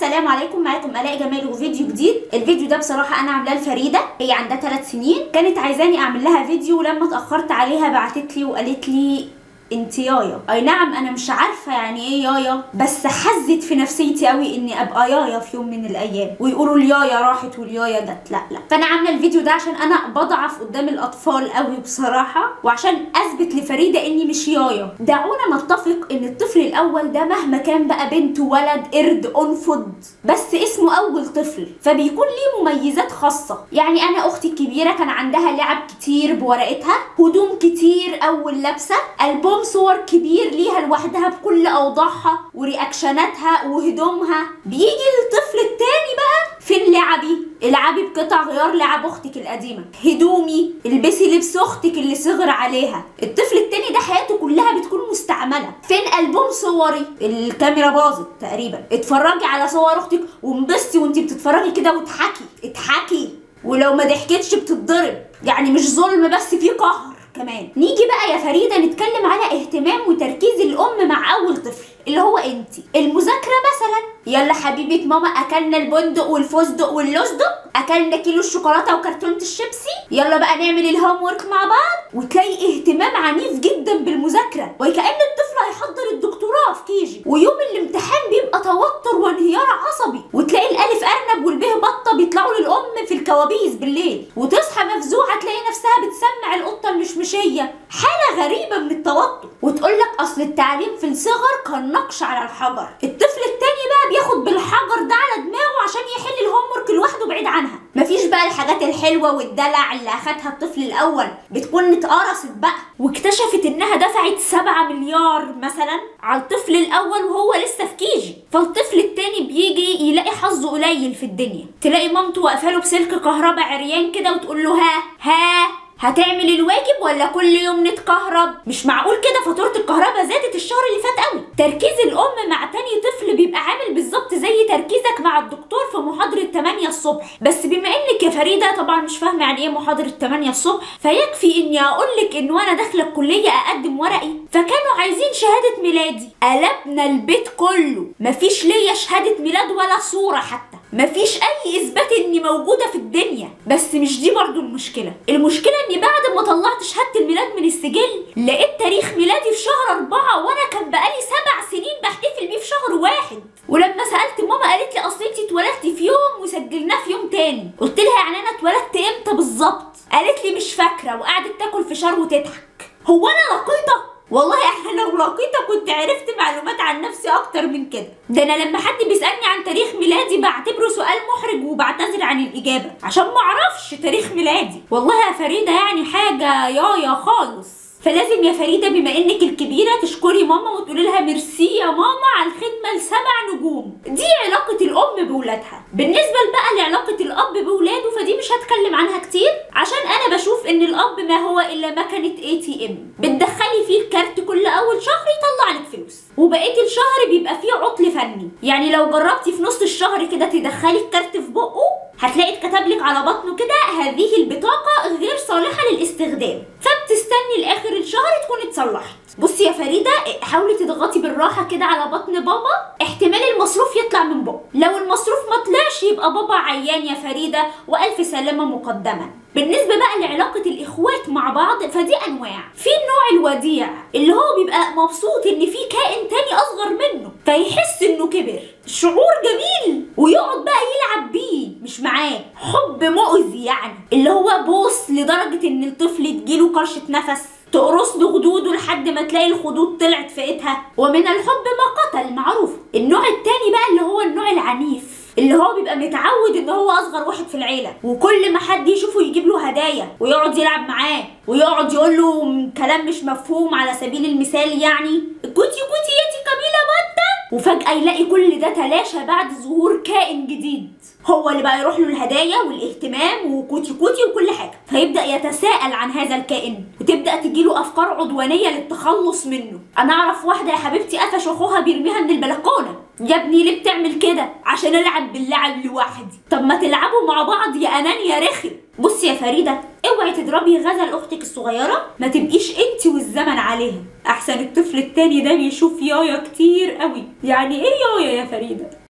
السلام عليكم معاكم الاء جمال وفيديو جديد الفيديو ده بصراحه انا عاملاه لفريده هي عندها 3 سنين كانت عايزاني اعمل لها فيديو ولما اتاخرت عليها بعتت لي وقالت لي انت يايا اي نعم انا مش عارفه يعني ايه يايا بس حزت في نفسيتي قوي اني ابقى يايا في يوم من الايام ويقولوا اليايا راحت واليايا جت لا لا فانا عامله الفيديو ده عشان انا بضعف قدام الاطفال قوي بصراحه وعشان اثبت لفريده اني مش يايا دعونا نتفق ان الطفل الاول ده مهما كان بقى بنت ولد قرد انفض بس اسمه اول طفل فبيكون ليه مميزات خاصه يعني انا اختي الكبيره كان عندها لعب كتير بورقتها هدوم كتير اول لابسه البوم صور كبير ليها لوحدها بكل اوضاعها ورياكشناتها وهدومها بيجي الطفل التاني بقى فين لعبي العبي بقطع غيار لعب اختك القديمه هدومي البسي لبس اختك اللي صغر عليها الطفل التاني ده حياته كلها بتكون مستعمله فين البوم صوري الكاميرا باظت تقريبا اتفرجي على صور اختك وانبسطي وانتي بتتفرجي كده واضحكي اضحكي ولو ما ضحكتش بتتضرب يعني مش ظلم بس في قهر كمان نيجي بقى يا فريدة نتكلم على اهتمام وتركيز الأم مع أول طفل اللي هو انتي المذاكرة مثلا يلا حبيبة ماما أكلنا البندق والفستق واللوزدق أكلنا كيلو الشوكولاتة وكرتونة الشيبسي يلا بقى نعمل الهوم ورك مع بعض وتلاقي اهتمام عنيف جدا بالمذاكرة وكأن الطفل هيحضر الدكتوراه في كيجي ويوم الامتحان بيبقى توتر وانهيار عصبي وتلاقي الألف أرنب والبه بطة بيطلعوا للأم في الكوابيس بالليل وتصحى مفزوعة تلاقي نفسها بتسمع القطة المشمشية حالة غريبة من التوتر وتقول لك أصل التعليم في الصغر كان نقش على الحجر الطفل التاني بقى بياخد بالحجر ده على دماغه عشان يحل الهوم ورك لوحده بعيد عنها مفيش بقى الحاجات الحلوة والدلع اللي أخدها الطفل الأول بتكون اتقرصت بقى واكتشفت إنها دفعت 7 مليار مثلا على الطفل الأول وهو لسه في كيجي فالطفل التاني بيجي يلاقي حظه قليل في الدنيا تلاقي مامته واقفة له بسلك كهرباء عريان كده وتقول له ها ها هتعمل الواجب ولا كل يوم نتكهرب مش معقول كده فاتوره الكهرباء زادت الشهر اللي فات قوي تركيز الام مع تاني طفل بيبقى عامل بالظبط زي تركيزك مع الدكتور في محاضره 8 الصبح بس بما انك يا فريده طبعا مش فاهمه يعني ايه محاضره 8 الصبح فيكفي اني اقول لك ان وانا داخله الكليه اقدم ورقي فكانوا عايزين شهاده ميلادي قلبنا البيت كله مفيش ليا شهاده ميلاد ولا صوره حتى مفيش اي اثبات اني موجوده في الدنيا بس مش دي برضو المشكله المشكله اني بعد ما طلعت شهاده الميلاد من السجل لقيت تاريخ ميلادي في شهر أربعة وانا كان بقالي سبع سنين بحتفل بيه في شهر واحد ولما سالت ماما قالت لي اصل انت اتولدتي في يوم وسجلناه في يوم تاني قلت لها يعني انا اتولدت امتى بالظبط قالت لي مش فاكره وقعدت تاكل فشار وتضحك هو انا لقيطه والله انا لو لقيتها كنت عرفت معلومات عن نفسي اكتر من كده ده انا لما حد بيسالني عن تاريخ ميلادي بعتبره سؤال محرج وبعتذر عن الاجابه عشان ما اعرفش تاريخ ميلادي والله يا فريده يعني حاجه يايا خالص فلازم يا فريده بما انك الكبيره تشكري ماما وتقولي لها ميرسي يا ماما على الخدمه لسبع نجوم دي علاقه الام بولادها بالنسبه بقى لعلاقه الاب بولاده فدي مش هتكلم عنها كتير عشان انا بشوف ان الاب ما هو الا مكنه اي تي ام بتدخلي فيه الكارت كل اول شهر يطلع لك فلوس وبقيه الشهر بيبقى فيه عطل فني يعني لو جربتي في نص الشهر كده تدخلي الكارت في بقه هتلاقي اتكتب لك على بطنه كده هذه البطاقه غير صالحه للاستخدام فبتستني لاخر الشهر تكون اتصلحت بصي يا فريده حاولي تضغطي بالراحه كده على بطن بابا احتمال المصروف يطلع من بقه لو المصروف ما طلعش يبقى بابا عيان يا فريده والف سلامه مقدما بالنسبة بقى لعلاقة الإخوات مع بعض فدي أنواع في النوع الوديع اللي هو بيبقى مبسوط إن في كائن تاني أصغر منه فيحس إنه كبر شعور جميل ويقعد بقى يلعب بيه مش معاه حب مؤذي يعني اللي هو بوس لدرجة إن الطفل تجيله كرشة نفس تقرص له خدوده لحد ما تلاقي الخدود طلعت في ايدها ومن الحب ما قتل معروف النوع التاني بقى اللي هو النوع العنيف اللي هو بيبقى متعود ان هو اصغر واحد في العيله وكل ما حد يشوفه يجيب له هدايا ويقعد يلعب معاه ويقعد يقول له كلام مش مفهوم على سبيل المثال يعني كوتي كوتي ياتي كميله بطه وفجاه يلاقي كل ده تلاشى بعد ظهور كائن جديد هو اللي بقى يروح له الهدايا والاهتمام وكوتي كوتي وكل حاجه فيبدا يتساءل عن هذا الكائن وتبدا تجيله افكار عدوانيه للتخلص منه انا اعرف واحده يا حبيبتي قفش اخوها بيرميها من البلكونه يا ابني ليه بتعمل كده عشان العب باللعب لوحدي طب ما تلعبوا مع بعض يا انان يا رخم بصي يا فريده اوعي تضربي غزل اختك الصغيره ما تبقيش انت والزمن عليها احسن الطفل التاني ده بيشوف يايا كتير قوي يعني ايه يايا يا فريده